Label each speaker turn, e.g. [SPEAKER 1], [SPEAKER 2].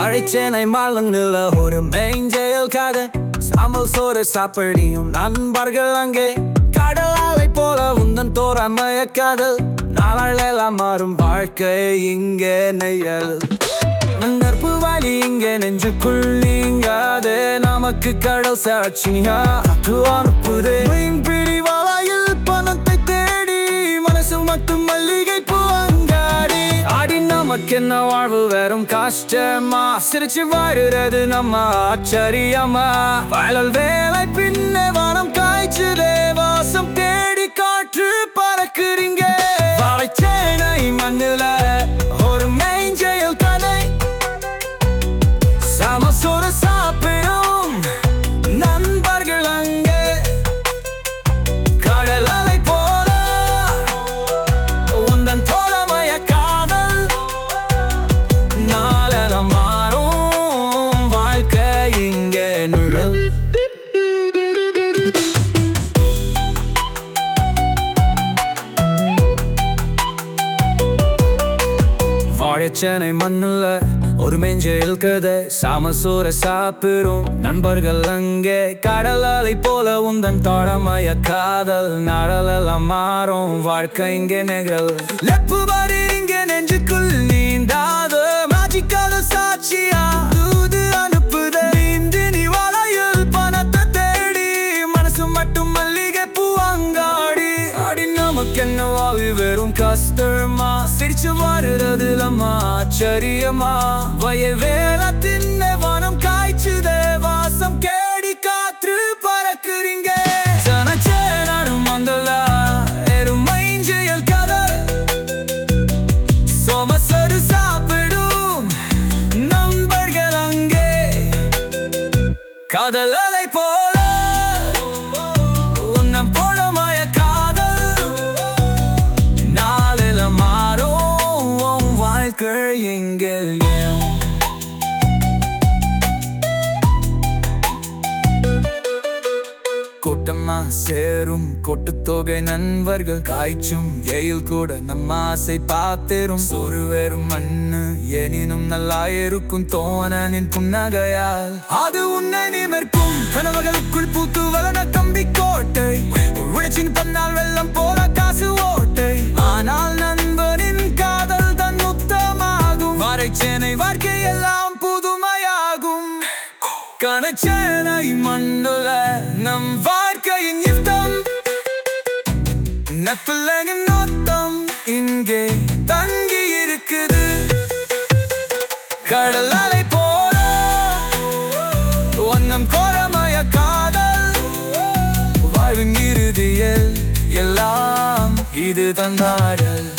[SPEAKER 1] வாழைச்சேனை மாலங்கில் ஒரு மேஞ்செயலுக்காக சாம்பல் சோறு சாப்பிடியும் நண்பர்கள் அங்கே கடல் அலை போல உந்தன் தோறமைய காதல் நாளெல்லாம் மாறும் வாழ்க்கை இங்கே நெய்யல் நற்பு வழி இங்கே நெஞ்சுக்குள் நீங்காதே நமக்கு கடல் சாட்சியா அது அனுப்புதே மீன் பிடிவாயில் பணத்தை தேடி மனசு மட்டும் மல்லிகை பூ அங்காடி ஆடி நமக்கு என்ன வாழ்வு வெறும் கஷ்டமா சிரிச்சு வாழுறது நம்ம ஆச்சரியமா வயல் வேலை பின்னே வானம் காய்ச்சுதே வாசம் தேடி காற்று பறக்குறீங்க வாழைச்சேனை மண்ணுல ஒரு மேஞ்செயல் கதை சமசோறு சாப்பிடும் நண்பர்கள் அங்கே கடல் அலை போல உந்தன் தோழமைய காதல் நாளென மாறும் வாழ்க்கை இங்கே நிழல் வாழைச்சேனை மண்ணுல ஒரு மெஞ்சையில் கதை சாமசூர சாப்பிடும் நண்பர்கள் அங்கே கடல் அலை போல உந்தன் தோழமைய காதல் நாடலெல்லாம் மாறும் வாழ்க்கை இங்கே நிகழ் லெப்பு பாரு இங்கே நெஞ்சுக்குள் நீந்தாத மாஜிக்காத சாட்சியா தூது அனுப்புத நீந்து நீ வலையில் பணத்தை தேடி மனசு மட்டும் மல்லிகை பூ அங்காடி அடி நமக்கு என்ன வாழ்வு வெறும் கஷ்டமா சிரிச்சு வருறது நம்ம ஆச்சரியமா வய வேலை தின்ன வானம் காய்ச்சுதே வாசம் கேடி காற்று பறக்குறீங்க சனச்சேனாடும் மங்களா எருமைஞ்செயல் கதை சோமசரு சாப்பிடும் நண்பர்கள் அங்கே காதல் அலை போல உன்னம் போலமாய காதல் நாளில மாறும் உன் வாழ்க்கை எங்கள் கூட்டமா சேரும் கொட்டுத்தொகை நண்பர்கள் காய்ச்சும் எயில் கூட நம்ம ஆசை பார்த்தேரும் சோறு வேறும் மண்ணு எனினும் நல்லா இருக்கும் தோணனின் புன்னகையால் அது உன்னை நிமிர்க்கும் கனவுகளுக்குள் பூத்து வளர கம்பி கோட்டை உழைச்சின் பண்ணால் வெள்ளம் போல காசு ஓட்டை ஆனால் நண்பனின் காதல் தன் முத்தமாகும் வரைச்சேனை வாழ்க்கை எல்லாம் புதுமையாகும் கனச்சேனை மண்ணுல நம் வாழ்க்கையின் யுத்தம் நப்பிள்ளையின் நோட்டம் இங்கே தங்கி இருக்குது கடல் அலை போல ஒன்னம் கோரமய காதல் வாழ்வின் இறுதியில் எல்லாம் இது தந்தாடல்